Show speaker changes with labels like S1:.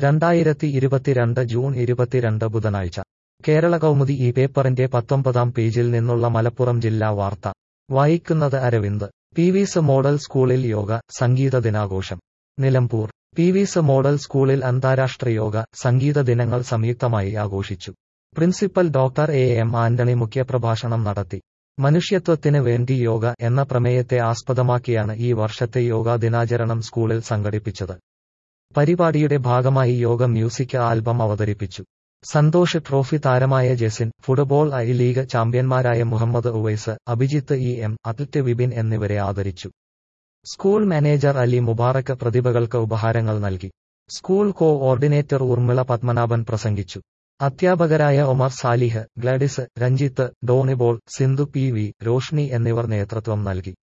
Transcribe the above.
S1: രണ്ടായിരത്തി ഇരുപത്തിരണ്ട് ജൂൺ ഇരുപത്തിരണ്ട് ബുധനാഴ്ച കേരള കൗമുദി ഈ പേപ്പറിന്റെ പത്തൊമ്പതാം പേജിൽ നിന്നുള്ള മലപ്പുറം ജില്ലാ വാർത്ത വായിക്കുന്നത് അരവിന്ദ് പി വിസ് മോഡൽ സ്കൂളിൽ യോഗ സംഗീത ദിനാഘോഷം നിലമ്പൂർ പി വിസ് മോഡൽ സ്കൂളിൽ അന്താരാഷ്ട്ര യോഗ സംഗീത ദിനങ്ങൾ സംയുക്തമായി ആഘോഷിച്ചു principal doctor A M Antony മുഖ്യപ്രഭാഷണം നടത്തി മനുഷ്യത്വത്തിന് വേണ്ടി യോഗ എന്ന പ്രമേയത്തെ ആസ്പദമാക്കിയാണ് ഈ വർഷത്തെ യോഗാ ദിനാചരണം സ്കൂളിൽ സംഘടിപ്പിച്ചത് പരിപാടിയുടെ ഭാഗമായി യോഗ മ്യൂസിക് ആൽബം അവതരിപ്പിച്ചു സന്തോഷ് ട്രോഫി താരമായ ജെസിൻ ഫുട്ബോൾ ഐ ലീഗ് ചാമ്പ്യന്മാരായ Muhammad Uvais Abhijith E M athlete Vipin എന്നിവരെ ആദരിച്ചു സ്കൂൾ മാനേജർ അലി മുബാറക്ക് പ്രതിഭകൾക്ക് ഉപഹാരങ്ങൾ നൽകി school coordinator Urmila Padmanabhan പ്രസംഗിച്ചു അധ്യാപകരായ Omar Salih Gladys Ranjith Donibol Sindhu P V Roshni എന്നിവർ നേതൃത്വം നൽകി